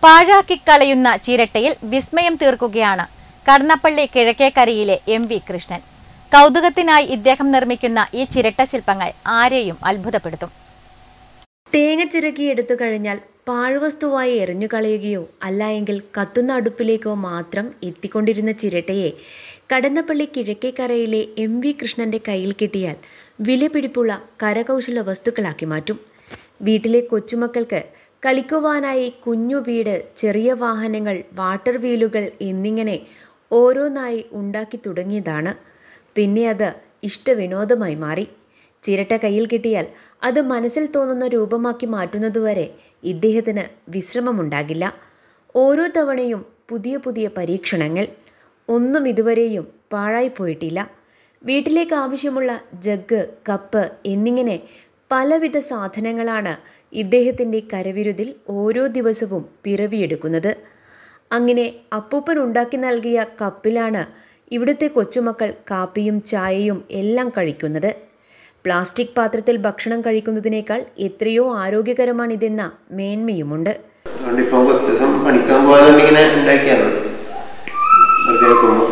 പാഴാക്കിക്കളയുന്ന ചിരട്ടയിൽ വിസ്മയം തീർക്കുകയാണ് കടന്നപ്പള്ളി കിഴക്കേക്കരയിലെ എം വി കൃഷ്ണൻ കൗതുകത്തിനായി ഇദ്ദേഹം നിർമ്മിക്കുന്ന ഈ ചിരട്ട ശില്പങ്ങൾ ആരെയും അത്ഭുതപ്പെടുത്തും തേങ്ങ ചിരക്കി എടുത്തു കഴിഞ്ഞാൽ പാഴ്വസ്തുവായി എറിഞ്ഞു കളയുകയോ അല്ല എങ്കിൽ കത്തുന്ന അടുപ്പിലേക്കോ മാത്രം എത്തിക്കൊണ്ടിരുന്ന ചിരട്ടയെ കടന്നപ്പള്ളി കിഴക്കേക്കരയിലെ എം വി കൃഷ്ണന്റെ കയ്യിൽ കിട്ടിയാൽ വിലപിടിപ്പുള്ള കരകൗശല വസ്തുക്കളാക്കി മാറ്റും വീട്ടിലെ കൊച്ചുമക്കൾക്ക് കളിക്കുവാനായി കുഞ്ഞു വീട് ചെറിയ വാഹനങ്ങൾ വാട്ടർ വീലുകൾ എന്നിങ്ങനെ ഓരോന്നായി ഉണ്ടാക്കി തുടങ്ങിയതാണ് പിന്നെ അത് ഇഷ്ടവിനോദമായി മാറി ചിരട്ട കയ്യിൽ കിട്ടിയാൽ അത് മനസ്സിൽ തോന്നുന്ന രൂപമാക്കി മാറ്റുന്നതുവരെ ഇദ്ദേഹത്തിന് വിശ്രമമുണ്ടാകില്ല ഓരോ തവണയും പുതിയ പുതിയ പരീക്ഷണങ്ങൾ ഒന്നും ഇതുവരെയും പാഴായിപ്പോയിട്ടില്ല വീട്ടിലേക്ക് ആവശ്യമുള്ള ജഗ് കപ്പ് എന്നിങ്ങനെ പലവിധ സാധനങ്ങളാണ് ഇദ്ദേഹത്തിൻ്റെ കരവിരുതിൽ ഓരോ ദിവസവും പിറവിയെടുക്കുന്നത് അങ്ങനെ അപ്പൂപ്പൻ ഉണ്ടാക്കി നൽകിയ കപ്പിലാണ് ഇവിടുത്തെ കൊച്ചുമക്കൾ കാപ്പിയും ചായയും എല്ലാം കഴിക്കുന്നത് പ്ലാസ്റ്റിക് പാത്രത്തിൽ ഭക്ഷണം കഴിക്കുന്നതിനേക്കാൾ എത്രയോ ആരോഗ്യകരമാണിതെന്ന മേന്മയുമുണ്ട് അതുകൊണ്ട് ഇപ്പം കുറച്ച് ദിവസം പഠിക്കാൻ പോകാതെ ഇങ്ങനെ ഉണ്ടാക്കിയാണ് വെറുതെ വെക്കുമ്പോൾ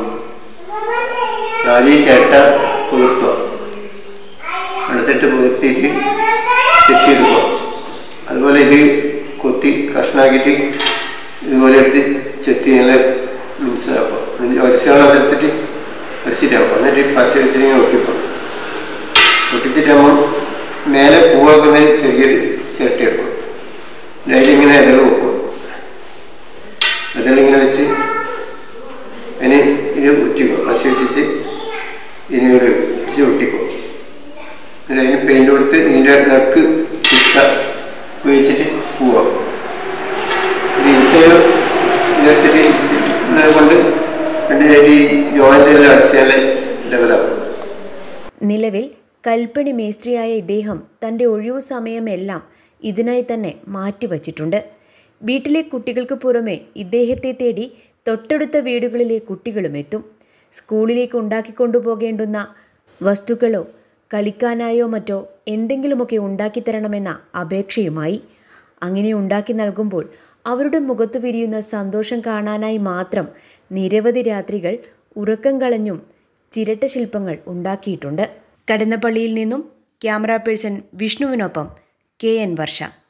ആദ്യം ഈ ചേട്ട കുതിർത്തോ അടുത്തിട്ട് കുതിർത്തിയിട്ട് ചെത്തിയെടുക്കുക അതുപോലെ ഇത് കൊത്തി കഷ്ണാക്കിയിട്ട് ഇതുപോലെ എടുത്ത് ചെത്തി നല്ല മനസ്സിലാക്കുക ഒരച്ചാളെ എടുത്തിട്ട് അടിച്ചിട്ടാക്കും എന്നിട്ട് പശ വെച്ചിട്ട് ഇങ്ങനെ ഒട്ടിക്കും ഒട്ടിച്ചിട്ടാകുമ്പോൾ മേലെ പൂവാക്കുന്ന ചെറിയൊരു ചിരട്ടി എടുക്കും അതിലിങ്ങനെ ഇതൾ വെക്കും ഇതളിങ്ങനെ വെച്ച് അതിന് ഇത് ഒട്ടിക്കും പശ ഒട്ടിച്ച് ഇതിനോട് ഒട്ടിച്ച് ഒട്ടിക്കും എന്നിട്ട് അതിന് പെയിന്റ് കൊടുത്ത് ഇതിൻ്റെ നക്ക് ഇഷ്ട ഉപയോഗിച്ചിട്ട് പോവാം ഇത് ഇൻസൈഡ് ഇതെടുത്തിട്ട് ഇൻസൈഡ് കൊണ്ട് രണ്ടിനായിട്ട് ഈ ജോയിൻ്റ് എല്ലാം അടിച്ചാൽ ലെവലാക്കും നിലവിൽ കൽപ്പണി മേസ്ത്രിയായ ഇദ്ദേഹം തൻ്റെ ഒഴിവു സമയമെല്ലാം ഇതിനായി തന്നെ മാറ്റിവച്ചിട്ടുണ്ട് വീട്ടിലെ കുട്ടികൾക്ക് പുറമെ ഇദ്ദേഹത്തെ തേടി തൊട്ടടുത്ത വീടുകളിലെ കുട്ടികളും എത്തും സ്കൂളിലേക്ക് ഉണ്ടാക്കിക്കൊണ്ടുപോകേണ്ടുന്ന വസ്തുക്കളോ കളിക്കാനായോ മറ്റോ എന്തെങ്കിലുമൊക്കെ ഉണ്ടാക്കിത്തരണമെന്ന അപേക്ഷയുമായി അങ്ങനെ ഉണ്ടാക്കി നൽകുമ്പോൾ അവരുടെ മുഖത്തു വിരിയുന്ന സന്തോഷം കാണാനായി മാത്രം നിരവധി രാത്രികൾ ഉറക്കം കളഞ്ഞും ചിരട്ട ശില്പങ്ങൾ ഉണ്ടാക്കിയിട്ടുണ്ട് കടന്നപ്പള്ളിയിൽ നിന്നും ക്യാമറ പേഴ്സൺ വിഷ്ണുവിനൊപ്പം കെ എൻ വർഷ